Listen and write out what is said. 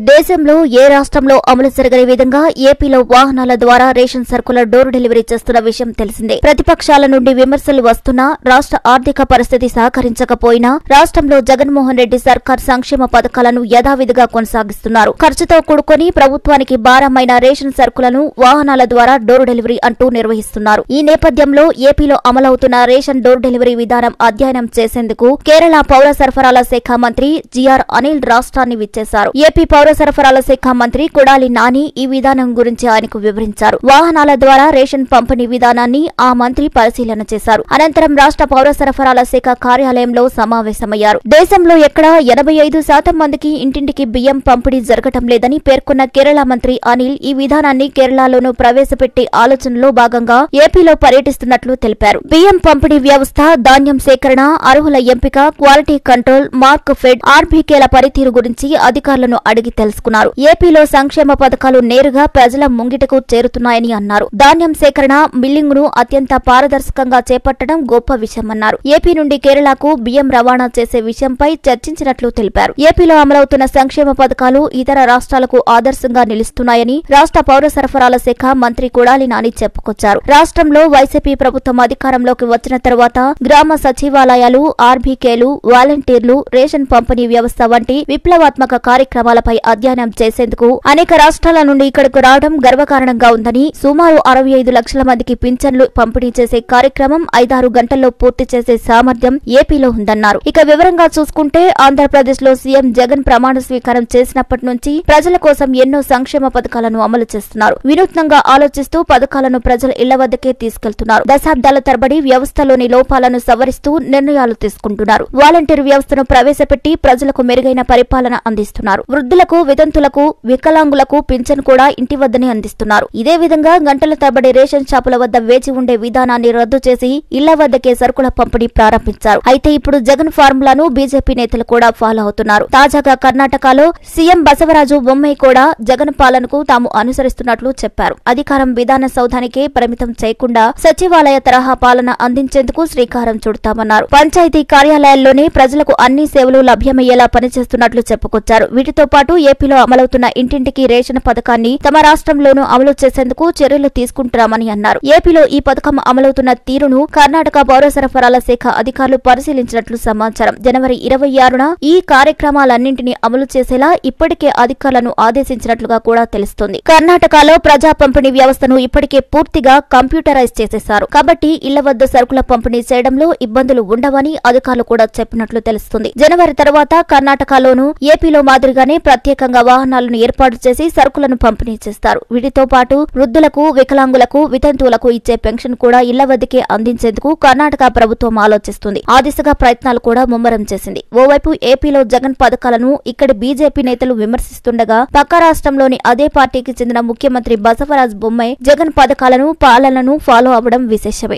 దేశంలో ఏ రాష్ట్రంలో అమలు జరగని విధంగా ఏపీలో వాహనాల ద్వారా రేషన్ సరుకుల డోర్ డెలివరీ చేస్తున్న విషయం తెలిసిందే ప్రతిపక్షాల నుండి విమర్శలు వస్తున్నా రాష్ట్ర ఆర్థిక పరిస్థితి సహకరించకపోయినా రాష్ట్రంలో జగన్మోహన్ రెడ్డి సర్కార్ సంక్షేమ పథకాలను యథావిధిగా కొనసాగిస్తున్నారు ఖర్చుతో కూడుకొని ప్రభుత్వానికి భారమైన రేషన్ సరుకులను వాహనాల ద్వారా డోర్ డెలివరీ అంటూ నిర్వహిస్తున్నారు ఈ నేపథ్యంలో ఏపీలో అమలవుతున్న రేషన్ డోర్ డెలివరీ విధానం అధ్యయనం చేసేందుకు కేరళ పౌర సరఫరాల శాఖ మంత్రి జిఆర్ అనిల్ రాష్ట్రాన్ని విచ్చేశారు ఏపీ పౌర సరఫరాల శాఖ మంత్రి కొడాలి నాని ఈ విధానం గురించి ఆయనకు వివరించారు వాహనాల ద్వారా రేషన్ పంపిణీ విధానాన్ని ఆ మంత్రి పరిశీలన చేశారు అనంతరం రాష్ట్ర పౌర సరఫరాల శాఖ కార్యాలయంలో సమావేశమయ్యారు దేశంలో ఎక్కడా ఎనభై ఐదు శాతం మందికి ఇంటింటికి బియ్యం పంపిణీ జరగటం లేదని పేర్కొన్న కేరళ మంత్రి అనిల్ ఈ విధానాన్ని కేరళలోనూ ప్రవేశపెట్టే ఆలోచనలో భాగంగా ఏపీలో పర్యటిస్తున్నట్లు తెలిపారు బియ్యం పంపిణీ వ్యవస్థ ధాన్యం సేకరణ అర్హుల ఎంపిక క్వాలిటీ కంట్రోల్ మార్క్ ఫెడ్ ఆర్బీకేల పనితీరు గురించి అధికారులను అడిగి తెలుసుకున్నారు ఏపీలో సంక్షేమ పథకాలు నేరుగా ప్రజల ముంగిటకు చేరుతున్నాయని అన్నారు ధాన్యం సేకరణ మిల్లింగ్ ను అత్యంత పారదర్శకంగా చేపట్టడం గొప్ప విషయమన్నారు ఏపీ నుండి కేరళకు బియ్యం రవాణా చేసే విషయంపై చర్చించినట్లు తెలిపారు ఏపీలో అమలవుతున్న సంక్షేమ పథకాలు ఇతర రాష్ట్రాలకు ఆదర్శంగా నిలుస్తున్నాయని రాష్ట్ర పౌర సరఫరాల శాఖ మంత్రి కొడాలి నాని చెప్పుకొచ్చారు రాష్ట్రంలో వైసీపీ ప్రభుత్వం అధికారంలోకి వచ్చిన తర్వాత గ్రామ సచివాలయాలు ఆర్బీకేలు వాలంటీర్లు రేషన్ పంపిణీ వ్యవస్థ వంటి విప్లవాత్మక కార్యక్రమాలపై అధ్యయనం చేసేందుకు అనేక రాష్ట్రాల నుండి ఇక్కడకు రావడం గర్వకారణంగా ఉందని సుమారు అరవై ఐదు లక్షల మందికి పింఛన్లు పంపిణీ చేసే కార్యక్రమం ఐదారు గంటల్లో పూర్తి చేసే సామర్థ్యం ఏపీలో ఉందన్నారు ఇక వివరంగా చూసుకుంటే ఆంధ్రప్రదేశ్ లో సీఎం జగన్ ప్రమాణ స్వీకారం చేసినప్పటి నుంచి ప్రజల కోసం ఎన్నో సంక్షేమ పథకాలను అమలు చేస్తున్నారు వినూత్నంగా ఆలోచిస్తూ పథకాలను ప్రజల ఇళ్ల వద్దకే తీసుకెళ్తున్నారు దశాబ్దాల తరబడి వ్యవస్థలోని లోపాలను సవరిస్తూ నిర్ణయాలు తీసుకుంటున్నారు వాలంటీర్ వ్యవస్థను ప్రవేశపెట్టి ప్రజలకు మెరుగైన పరిపాలన అందిస్తున్నారు వృద్ధులకు వితంతులకు వికలాంగులకు పింఛన్ కూడా ఇంటి వద్దనే అందిస్తున్నారు ఇదే విధంగా గంటల తరబడి రేషన్ షాపుల వద్ద వేచి ఉండే విధానాన్ని రద్దు చేసి ఇళ్ల వద్దకే సరుకుల పంపిణీ ప్రారంభించారు అయితే ఇప్పుడు జగన్ ఫార్ములాను బీజేపీ నేతలు కూడా ఫాలో అవుతున్నారు తాజాగా కర్ణాటకలో సీఎం బసవరాజు బొమ్మాయి కూడా జగన్ పాలనకు తాము అనుసరిస్తున్నట్లు చెప్పారు అధికారం విధాన సౌధానికే పరిమితం చేయకుండా సచివాలయ తరహా పాలన అందించేందుకు శ్రీకారం చుడతామన్నారు పంచాయతీ కార్యాలయాల్లోనే ప్రజలకు అన్ని సేవలు లభ్యమయ్యేలా పనిచేస్తున్నట్లు చెప్పుకొచ్చారు వీటితో పాటు ఏపీలో అమలవుతున్న ఇంటింటికి రేషన్ పథకాన్ని తమ రాష్ట్రంలోనూ అమలు చేసేందుకు చర్యలు తీసుకుంటున్నామని అన్నారు ఏపీలో ఈ పథకం అమలవుతున్న తీరును కర్ణాటక పౌర సరఫరాల శాఖ అధికారులు పరిశీలించినట్లు సమాచారం జనవరి ఇరవై ఆరున ఈ కార్యక్రమాలన్నింటినీ అమలు చేసేలా ఇప్పటికే అధికారులను ఆదేశించినట్లుగా కూడా తెలుస్తోంది కర్ణాటకలో ప్రజా పంపిణీ వ్యవస్థను ఇప్పటికే పూర్తిగా కంప్యూటరైజ్ చేసేశారు కాబట్టి ఇళ్ల వద్ద సరుకుల పంపిణీ చేయడంలో ఇబ్బందులు ఉండవని అధికారులు కూడా చెప్పినట్లు తెలుస్తుంది జనవరి తర్వాత కర్ణాటకలోనూ ఏపీలో మాదిరిగానే ప్రత్యేకంగా వాహనాలను ఏర్పాటు చేసి సరుకులను పంపిణీ చేస్తారు వీటితో పాటు వృద్ధులకు వికలాంగులకు వితంతువులకు ఇచ్చే పెన్షన్ కూడా ఇళ్ల వద్దకే అందించేందుకు కర్ణాటక ప్రభుత్వం ఆలోచిస్తుంది ఆ దిశగా ప్రయత్నాలు కూడా ముమ్మరం చేసింది ఓవైపు ఏపీలో జగన్ పథకాలను ఇక్కడి బీజేపీ నేతలు విమర్శిస్తుండగా పక్క రాష్ట్రంలోని అదే పార్టీకి చెందిన ముఖ్యమంత్రి బసవరాజ్ బొమ్మాయి జగన్ పథకాలను పాలనను ఫాలో అవ్వడం విశేషమే